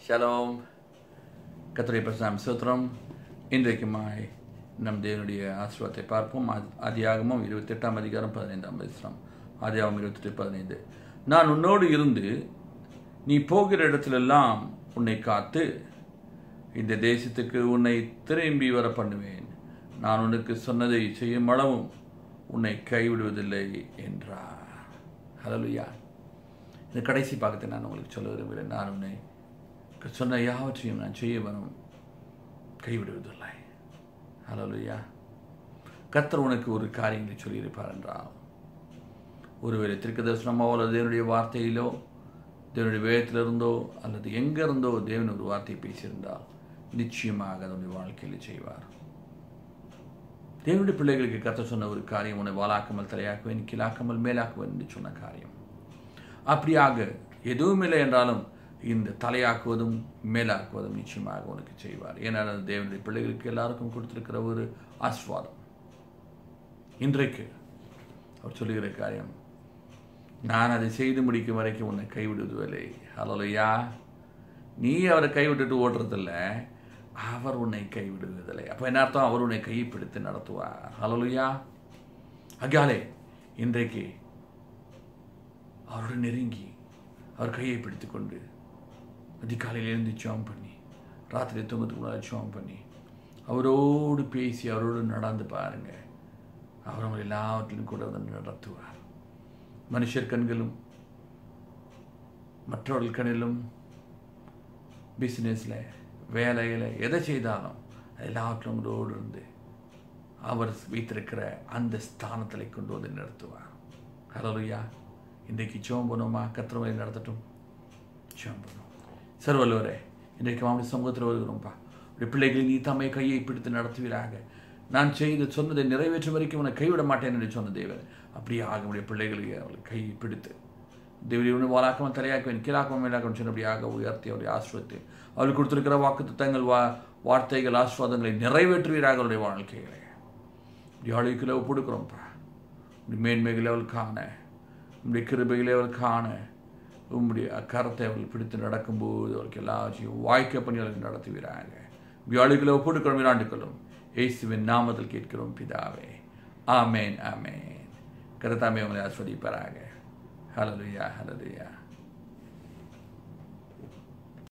shalom கத்துடைய பிரசாம் சூத்திரம் இன்றைக்குமாய் நம் தேவனுடைய ஆசீர்வாதத்தை பார்ப்போம் ஆதி- ஆதியாகமம் இருபத்தெட்டாம் அதிகாரம் பதினைந்தாம் வசனம் ஆதியாகமம் இருபத்தெட்டு பதினைந்து நான் உன்னோடு இருந்து நீ போகிற இடத்திலெல்லாம் உன்னை காத்து இந்த தேசத்துக்கு உன்னை திரும்பி வர பண்ணுவேன் நான் உனக்கு சொன்னதை செய்யும் அளவும் உன்னை கைவிடுவதில்லை என்றார் ஹalleluya இந்த கடைசி பாகத்தை நான் உங்களுக்கு சொல்ல விரும்புகிறேன் நான் உன்னை சொன்ன யாவற்றையும் நான் செய்ய வரும் கைவிடுவதில்லை ஹalleluya கர்த்தர் உனக்கு ஒரு காரியங்களை சொல்லியிருப்பார் என்றால் ஒருவேளை திருக்க தரிசனமோ அல்லது தேவனுடைய வார்த்தையிலோ தேவனுடைய வேதத்திலிருந்தோ அல்லது எங்கிருந்தோ தேவன் ஒரு வார்த்தை பேசியிருந்தால் நிச்சயமாக அதனுடைய வாழ்க்கையில் செய்வார் தேவனுடைய பிள்ளைகளுக்கு கத்த சொன்ன ஒரு காரியம் உன்னை வாலாக்காமல் தலையாக்குவேன் கீழாக்காமல் மேலாக்குவேன் என்று சொன்ன காரியம் அப்படியாக எதுவும் இல்லை என்றாலும் இந்த தலையாக்குவதும் மேலாக்குவதும் நிச்சயமாக உனக்கு செய்வார் ஏன்னா அது தேவனுடைய பிள்ளைகளுக்கு எல்லாருக்கும் கொடுத்திருக்கிற ஒரு ஆஸ்வாதம் இன்றைக்கு அவர் சொல்லுகிற காரியம் நான் அதை செய்து முடிக்கும் வரைக்கும் உன்னை கைவிடுவதில்லை ஹலோலையா நீ அவரை கைவிட்டுட்டு ஓடுறதில்ல அவர் உன்னை கைவிடுவதில்லை அப்போ என்ன அர்த்தம் அவர் உன்னை கையை பிடித்து நடத்துவார் ஹலோலையா அகாலே இன்றைக்கு அவரோடு நெருங்கி அவர் கையை பிடித்து கொண்டு அதிகாலையில் எழுந்து ஜாம் பண்ணி ராத்திரி தூங்கத்துக்கு முன்னாடி ஜாம் பண்ணி அவரோடு பேசி அவரோடு நடந்து பாருங்க அவர் உங்களை எல்லாவற்றிலும் கூட வந்து நடத்துவார் மனுஷர் கண்களும் மற்றவர்கள் கண்ணிலும் பிஸ்னஸில் வேலையில் எதை செய்தாலும் எல்லாவற்றிலும் உங்களோடு இருந்து அவர் வைத்திருக்கிற அந்த ஸ்தானத்தில் கொண்டு வந்து நிறுத்துவார் ஹலோயா இன்றைக்கு ஜோம் பண்ணுவோமா கத்திரவரை நடத்தட்டும் ஜோம் பண்ணுவோம் சர்வல்லவரே இன்றைக்கு மாவட்ட சமூகத்தில் வருகிறோம்ப்பா உடைய பிள்ளைகளை நீ தம்மை கையை பிடித்து நடத்துவீராக நான் செய்து சொன்னதை நிறைவேற்றும் வரைக்கும் உன்னை கைவிட மாட்டேன் என்று சொன்ன தேவன் அப்படியே ஆக உடைய பிள்ளைகளை அவர்கள் கையை பிடித்து தேவரி ஒன்று வாலாக்காமல் தலையாக்குவேன் கீழாக்காமல் மேலாக்கம் சொன்னபடியாக உயர்த்தி அவருடைய ஆசிர்வத்தை அவர்கள் கொடுத்திருக்கிற வாக்கு தத்தங்கள் வா வார்த்தைகள் ஆஸ்வாதங்களை நிறைவேற்றுவீராக அவருடைய வாழ்க்கைகளை யாழிகளை ஒப்படுக்கிறோம்ப்பா உடைய மேன்மைகளை அவள் காண உங்களுடைய கிருபைகளை அவள் காண உம்முடைய கரத்தை அவள் பிடித்து நடக்கும்போது அவளுக்கு எல்லாத்தையும் வாய்க்க பண்ணி அவளுக்கு நடத்துவீராங்க வியாழிகளை ஒப்படுக்கிறோம் இராண்டுகளும் இயேசுவின் நாமத்தில் கேட்கிறோம் பிதாவே ஆமேன் ஆமேன் கருத்தாமே உங்களை ஆஸ்வதிப்பாராக ஹலலுயா ஹலலுயா